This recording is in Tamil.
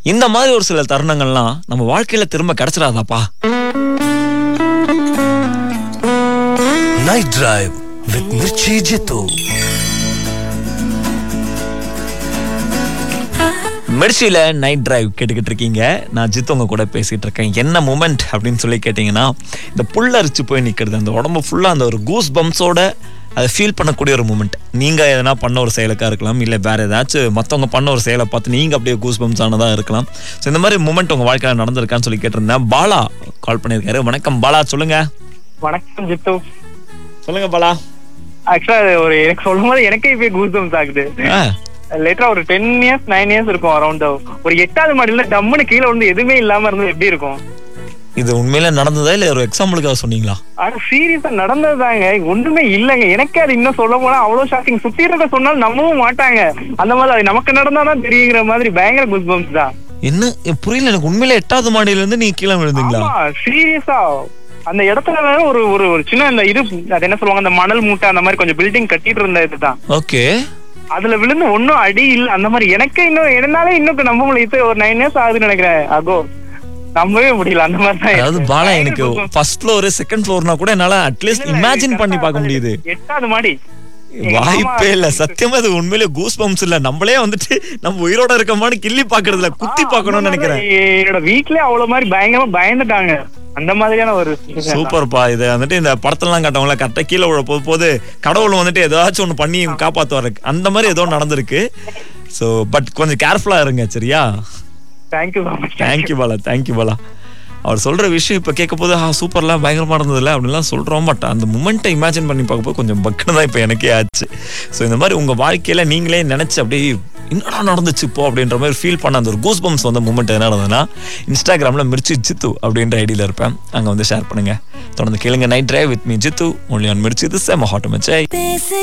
இந்த மாதிரி ஒரு சில தருணங்கள்லாம் நம்ம வாழ்க்கையில திரும்ப கிடைச்சிடாதாப்பா Night Drive with Mirchi Jitu. மெர்சியில் நைட் டிரைவ் கேட்டுக்கிட்டு இருக்கீங்க நான் ஜித் உங்க கூட பேசிட்டு இருக்கேன் என்ன மூமெண்ட் அப்படின்னு சொல்லி கேட்டிங்கன்னா இந்த புல்லரிச்சு போய் நிற்கிறது அந்த உடம்பு ஃபுல்லாக அந்த ஒரு கூஸ் பம்ப்ஸோட அதை ஃபீல் பண்ணக்கூடிய ஒரு மூமெண்ட் நீங்கள் எதனா பண்ண ஒரு செயலுக்காக இருக்கலாம் இல்லை வேற ஏதாச்சும் மற்றவங்க பண்ண ஒரு செயலை பார்த்து நீங்கள் அப்படியே கூஸ் பம்ப்ஸ் ஆனதாக இருக்கலாம் ஸோ இந்த மாதிரி மூமெண்ட் உங்கள் வாழ்க்கையில் நடந்திருக்கான்னு சொல்லி கேட்டிருந்தேன் பாலா கால் பண்ணியிருக்காரு வணக்கம் பாலா சொல்லுங்க வணக்கம் ஜித்து சொல்லுங்க பாலா ஆக்சுவலா ஒரு எனக்கு சொல்லும் போது எனக்கே இப்ப கூஸ் ஆகுது ஆ லேட்டரா ஒரு டென் இயர்ஸ் நைன் இயர்ஸ் இருக்கும் அரௌண்ட் ஒரு எட்டாவது மாடியில டம்முன்னு கீழே வந்து எதுவுமே இல்லாம இருந்தது எப்படி இருக்கும் இது உண்மையில நடந்ததா இல்லை ஒரு எக்ஸாம்பிளுக்காக சொன்னீங்களா ஆனா சீரியஸா நடந்ததுதாங்க ஒண்ணுமே இல்லைங்க எனக்கே அது இன்னும் சொல்ல போனா அவ்வளவு ஷாக்கிங் சுத்தி இருக்க சொன்னாலும் நம்பவும் மாட்டாங்க அந்த மாதிரி அது நமக்கு நடந்தாதான் தெரியுங்கிற மாதிரி பயங்கர குஸ் பம்ப்ஸ் தான் என்ன எ- புரியல எனக்கு உண்மையில எட்டாவது மாடியில இருந்து நீங்க கீழே விழுந்தீங்களா ஆமா சீரியஸா அந்த இடத்துல வேற ஒரு ஒரு ஒரு சின்ன அந்த இது அது என்ன சொல்லுவாங்க அந்த மணல் மூட்டை அந்த மாதிரி கொஞ்சம் பில்டிங் கட்டிட்டு இருந்த இதுதான் ஓகே அதுல விழுந்து ஒன்னும் அடி இல்ல அந்த மாதிரி எனக்கே இன்னும் என்னால இன்னும் நம்ப முடியல இது ஒரு நைன் இயர்ஸ் ஆகுதுன்னு நினைக்கிறேன் அகோ நம்பவே முடியல அந்த மாதிரி தான் அதாவது இருக்கு. பாலா பயங்கர எனக்கு goosebumps. ஃபர்ஸ்ட் ஃப்ளோர் செகண்ட் ஃப்ளோர்னா கூட என்னால அட்லீஸ்ட் இல்ல, இமேஜின் correct பண்ணி ஆ பார்க்க அது முடியுது எட்டாவது மாடி எங்க வாய்ப்பே மாமா இல்ல சத்தியமா இது உண்மையிலே கூஸ் பம்ப்ஸ் இல்ல நம்மளே வந்துட்டு நம்ம உயிரோட இருக்கமான்னு கிள்ளி பாக்குறது இல்ல குத்தி ஆ, பார்க்கணும்னு அந்த நினைக்கிறேன் மாதிரி என்னோட வீட்லயே அவ்வளவு மாதிரி பயங்கரமா பயந்துட்டாங்க அந்த மாதிரியான ஒரு situation தான். சூப்பர்ப்பா இது வந்துட்டு இந்த படத்துலலாம் காட்டுவாங்கல்ல கரெக்டா கீழே விழ போது போது கடவுள் வந்துட்டு ஏதாச்சும் ஒண்ணு பண்ணி காப்பாத்துவாரு அந்த மாதிரி ஏதோ நடந்திருக்கு சோ பட் கொஞ்சம் கேர்ஃபுல்லா இருங்க சரியா Thank you so much. Thank you Bala thank you Bala அவர் சொல்ற விஷயம் இப்ப கேட்க போது ஆ சூப்பர்லாம் பயங்கரமா இருந்ததுல அப்படிலாம் சொல்றோம் பட் அந்த மூமெண்ட்டை இமேஜின் பண்ணி பார்க்கும்போது கொஞ்சம் பக்குன்னு தான் இப்போ எனக்கே ஆச்சு ஸோ இந்த மாதிரி உங்க வாழ்க்கையில நீங்களே நினைச்சு அப்படியே என்னடா நடந்துச்சு இப்போ அப்படின்ற மாதிரி ஃபீல் பண்ண அந்த ஒரு கூஸ் பம்ப்ஸ் வந்த மூமெண்ட் என்ன நடந்ததுன்னா இன்ஸ்டாகிராம்ல மிர்ச்சி ஜித்து அப்படின்ற ஐடியில இருப்பேன் அங்க வந்து ஷேர் பண்ணுங்க தொடர்ந்து கேளுங்க night drive with me Jitu only on Mirchi இது செம ஹாட் மச்சை பேச